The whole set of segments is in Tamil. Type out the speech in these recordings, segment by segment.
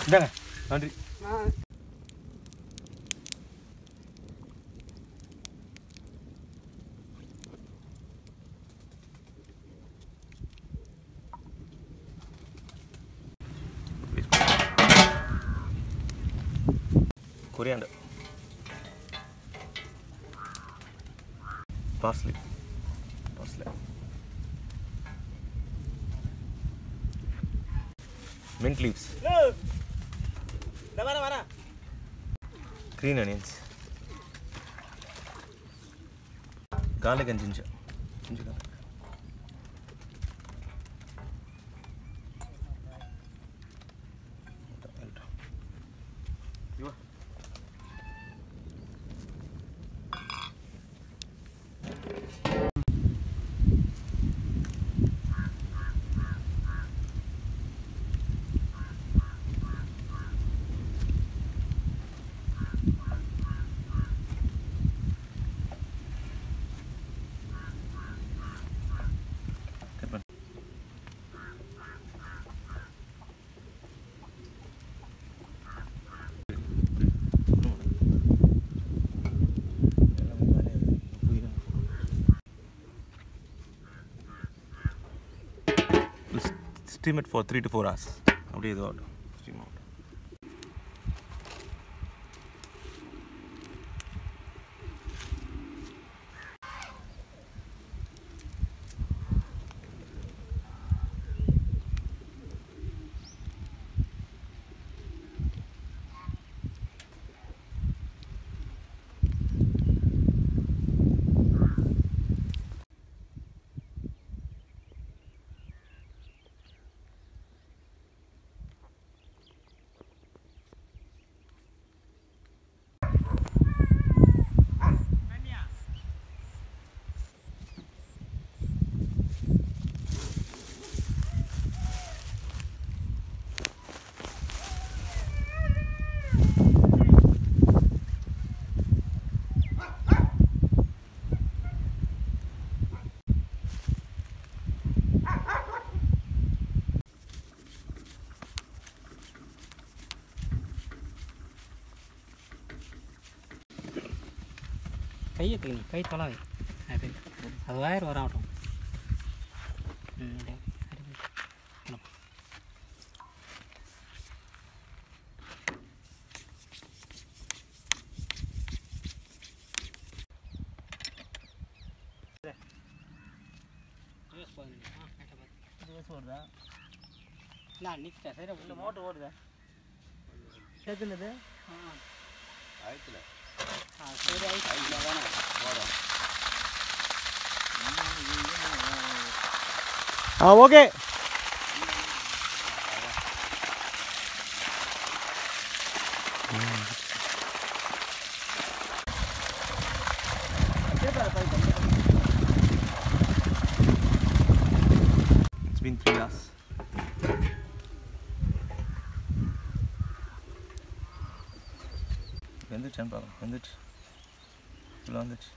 இந்தாங்க நன்றி coriander parsley parsley mint leaves green onions garlic and ginger ginger garlic You Cut பண்ணு. எல்லாமே காலியா இருக்கு. புதினா. We'll steam it for three to four hours அப்படியே இதுவாகட்டும் ஸ்டீம் ஆகட்டும் கையை கை கை தொலாவை அது அது வயர் வராட்டும் ம் அப்படியே, அப்படியே. கிளம்பு. யூஸ் பண்ணுங்க. ஆ, கரெக்டா பாரு. இல்ல, நிக்கிட்ட, சரியா போச்சு. ஓடுதா ஆ. ஆ, சரி, ஆயிடுச்சு. ஆ okay It's been three hours. வெந்துச்சான்னு பார்க்கலாம் வெந்துச்சு இவ்வளோ வந்துச்சு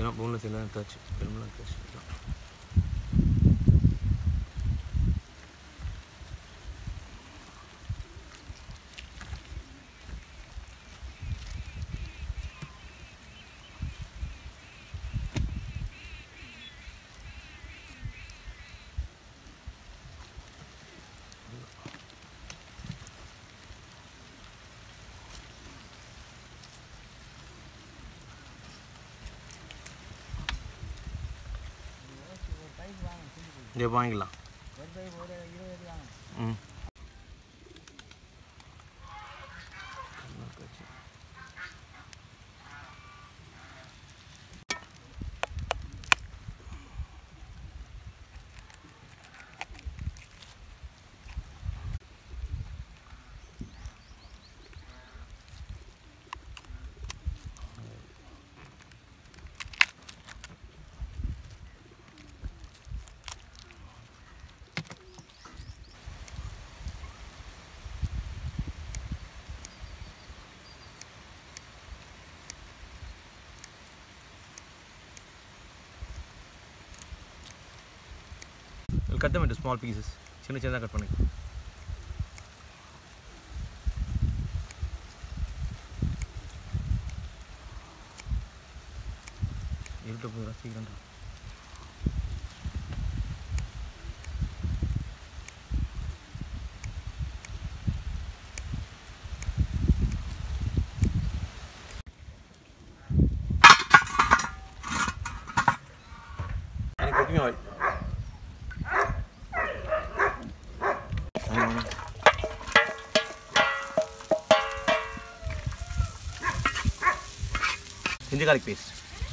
இதெல்லாம் போன்லெஸ் எல்லாம் எடுத்தாச்சு எலும்புலாம் எடுத்தாச்சு இதெல்லாம். இங்கே வாங்கிக்கலாம் ஒரு பைப் ஒரு இருபது வாங்க ம் We'll cut them into small pieces. சின்ன சின்னதாக கட் பண்ணி இருட்ட போகிறா சீக்கிரம் எனக்கு cooking oil ginger garlic paste.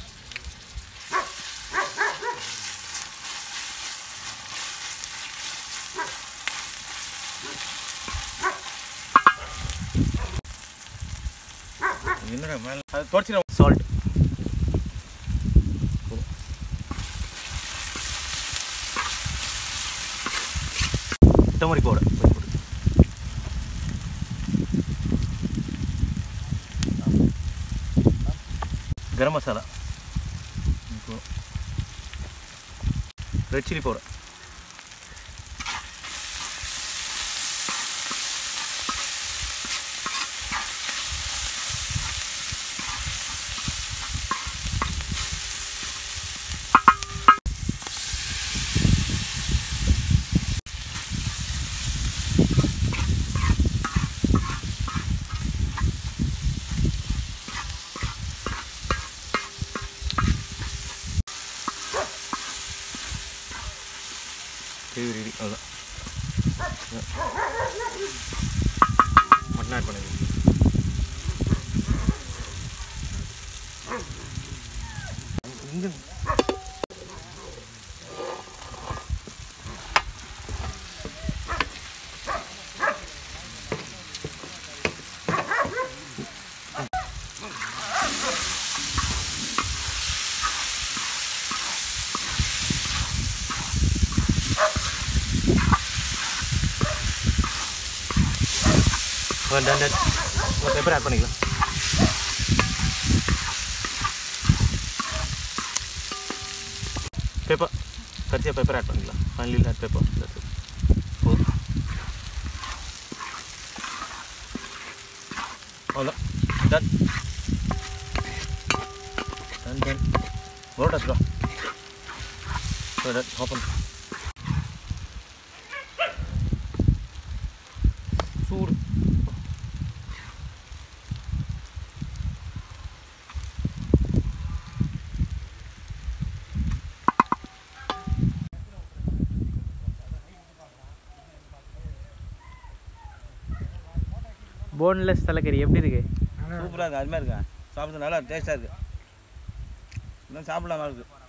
என்னடா மேல அது தொடச்சிடும் salt turmeric powder garam masala red chilli powder gravy ready அவ்வளோதான் மட்டன் ஆட் பண்ணுங்க இங்க டன் டன் பெப்பர் ஆட் பண்ணிக்கலாம் பெப்பர் கடைசியாக பெப்பர் ஆட் பண்ணிக்கலாம் ஃபைனலி ஆட் பெப்பர் போதும் அவ்வளோதான் done done done parotta bro done open சூடு போன்லெஸ் தலைக்கறி எப்படி இருக்கு சூப்பராக இருக்குது அருமையாக இருக்கா சாப்பிட்றது நல்லா டேஸ்ட்டாக இருக்குது இன்னும் சாப்பிடலாமா இருக்குது